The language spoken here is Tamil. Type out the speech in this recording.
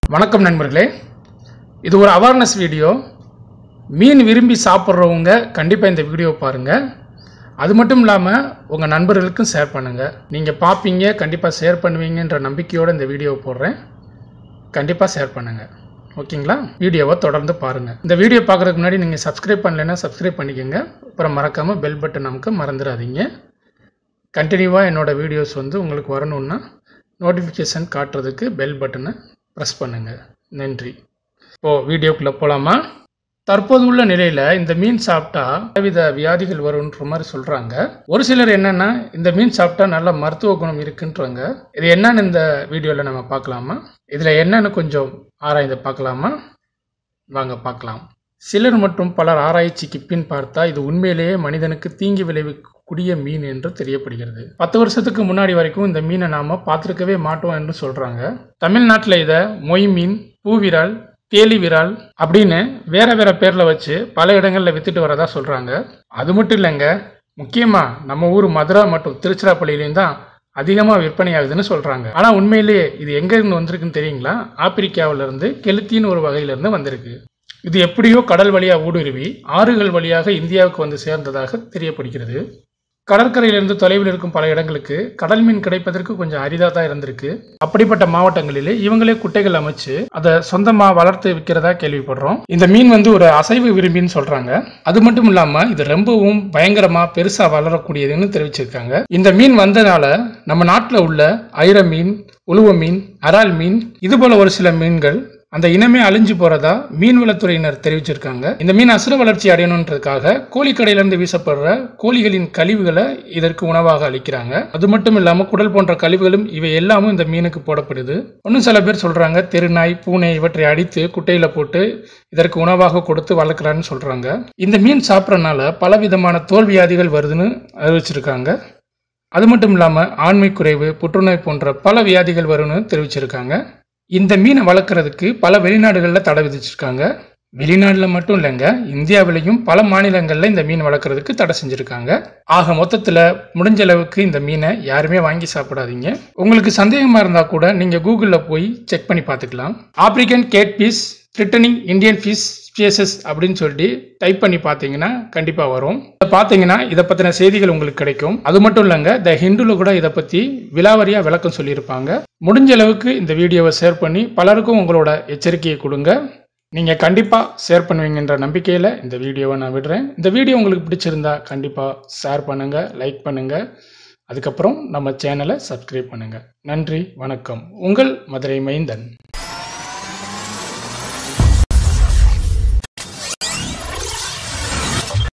வணக்கம் நண்பர்களே இது ஒரு அவேர்னஸ் வீடியோ மீன் விரும்பி சாப்பிட்றவங்க கண்டிப்பாக இந்த வீடியோ பாருங்கள் அது மட்டும் இல்லாமல் உங்கள் நண்பர்களுக்கும் ஷேர் பண்ணுங்கள் நீங்கள் பார்ப்பீங்க கண்டிப்பாக ஷேர் பண்ணுவீங்கன்ற நம்பிக்கையோடு இந்த வீடியோவை போடுறேன் கண்டிப்பாக ஷேர் பண்ணுங்கள் ஓகேங்களா வீடியோவை தொடர்ந்து பாருங்கள் இந்த வீடியோ பார்க்குறதுக்கு முன்னாடி நீங்கள் சப்ஸ்கிரைப் பண்ணலைன்னா சப்ஸ்கிரைப் பண்ணிக்கோங்க அப்புறம் மறக்காமல் பெல் பட்டன் நமக்கு மறந்துடாதீங்க கண்டினியூவாக என்னோடய வீடியோஸ் வந்து உங்களுக்கு வரணுன்னா நோட்டிஃபிகேஷன் காட்டுறதுக்கு பெல் பட்டனை ப்ரெஸ் பண்ணுங்கள் நன்றி இப்போது வீடியோக்குள்ளே போகலாமா தற்போது உள்ள நிலையில் இந்த மீன் சாப்பிட்டா பலவித வியாதிகள் வரும்ன்ற மாதிரி சொல்கிறாங்க ஒரு சிலர் என்னென்னா இந்த மீன் சாப்பிட்டா நல்ல மருத்துவ குணம் இருக்குன்றாங்க இது என்னன்னு இந்த வீடியோவில் நம்ம பார்க்கலாமா இதில் என்னன்னு கொஞ்சம் ஆராய்ந்து பார்க்கலாமா வாங்க பார்க்கலாம் சிலர் மற்றும் பலர் ஆராய்ச்சிக்கு பின் பார்த்தா இது உண்மையிலேயே மனிதனுக்கு தீங்கு விளைவிக்கக்கூடிய மீன் என்று தெரியப்படுகிறது பத்து வருஷத்துக்கு முன்னாடி வரைக்கும் இந்த மீனை நாம பார்த்துருக்கவே மாட்டோம் என்று சொல்றாங்க தமிழ்நாட்டில் இதை மொய் மீன் பூவிரால் தேலி விரால் அப்படின்னு வேற வேற பேர்ல வச்சு பல இடங்கள்ல வித்துட்டு வரதா சொல்றாங்க அது மட்டும் இல்லைங்க முக்கியமா நம்ம ஊர் மதுரா மற்றும் திருச்சிராப்பள்ளியிலையும் தான் அதிகமாக விற்பனை ஆகுதுன்னு சொல்றாங்க ஆனா உண்மையிலேயே இது எங்க இருந்து வந்திருக்குன்னு தெரியுங்களா ஆப்பிரிக்காவில இருந்து கெளுத்தின்னு ஒரு வகையில இருந்து வந்திருக்கு இது எப்படியோ கடல் வழியாக ஊடுருவி ஆறுகள் வழியாக இந்தியாவுக்கு வந்து சேர்ந்ததாக தெரியப்படுகிறது கடற்கரையிலிருந்து தொலைவில் இருக்கும் பல இடங்களுக்கு கடல் மீன் கிடைப்பதற்கு கொஞ்சம் அரிதாக தான் இருந்திருக்கு அப்படிப்பட்ட மாவட்டங்களிலே இவங்களே குட்டைகள் அமைச்சு அதை சொந்தமா வளர்த்து விற்கிறதா கேள்விப்படுறோம் இந்த மீன் வந்து ஒரு அசைவு விரும்பின்னு சொல்றாங்க அது மட்டும் இல்லாம இது ரொம்பவும் பயங்கரமா பெருசா வளரக்கூடியதுன்னு தெரிவிச்சிருக்காங்க இந்த மீன் வந்ததால நம்ம நாட்டில் உள்ள ஐர மீன் உழுவ மீன் அரால் மீன் இது போல ஒரு சில மீன்கள் அந்த இனமே அழிஞ்சு போறதா மீன்வளத்துறையினர் தெரிவிச்சிருக்காங்க இந்த மீன் அசுர வளர்ச்சி அடையணுன்றதுக்காக கோழிக்கடையிலிருந்து வீசப்படுற கோழிகளின் கழிவுகளை இதற்கு உணவாக அளிக்கிறாங்க அது மட்டும் இல்லாம குடல் போன்ற கழிவுகளும் இவை எல்லாமும் இந்த மீனுக்கு போடப்படுது இன்னும் சில பேர் சொல்றாங்க தெருநாய் பூனை இவற்றை அடித்து குட்டையில போட்டு இதற்கு உணவாக கொடுத்து வளர்க்குறான்னு சொல்றாங்க இந்த மீன் சாப்பிட்றதுனால பல விதமான தோல் வியாதிகள் வருதுன்னு அறிவிச்சிருக்காங்க அது மட்டும் இல்லாமல் ஆண்மை குறைவு புற்றுநோய் போன்ற பல வியாதிகள் வரும்னு தெரிவிச்சிருக்காங்க இந்த மீனை வளர்க்குறதுக்கு பல வெளிநாடுகளில் தடை விதிச்சிருக்காங்க வெளிநாட்டில் மட்டும் இல்லைங்க இந்தியாவிலையும் பல மாநிலங்களில் இந்த மீன் வளர்க்குறதுக்கு தடை செஞ்சுருக்காங்க ஆக மொத்தத்தில் முடிஞ்ச அளவுக்கு இந்த மீனை யாருமே வாங்கி சாப்பிடாதீங்க உங்களுக்கு சந்தேகமாக இருந்தால் கூட நீங்கள் கூகுளில் போய் செக் பண்ணி பார்த்துக்கலாம் African cat piece returning Indian fish spaces அப்படின்னு சொல்லிட்டு டைப் பண்ணி பார்த்தீங்கன்னா கண்டிப்பாக வரும் இதை பார்த்தீங்கன்னா இதை பற்றின செய்திகள் உங்களுக்கு கிடைக்கும் அது மட்டும் இல்லைங்க த ஹிந்துல கூட இதை பற்றி விலாவரியாக விளக்கம் சொல்லியிருப்பாங்க முடிஞ்ச அளவுக்கு இந்த வீடியோவை ஷேர் பண்ணி பலருக்கும் உங்களோட எச்சரிக்கையை கொடுங்க நீங்கள் கண்டிப்பாக ஷேர் பண்ணுவீங்கன்ற நம்பிக்கையில் இந்த வீடியோவை நான் விடுறேன் இந்த வீடியோ உங்களுக்கு பிடிச்சிருந்தா கண்டிப்பாக ஷேர் பண்ணுங்கள் லைக் பண்ணுங்கள் அதுக்கப்புறம் நம்ம சேனலை சப்ஸ்கிரைப் பண்ணுங்கள் நன்றி வணக்கம் உங்கள் மதுரை மைந்தன்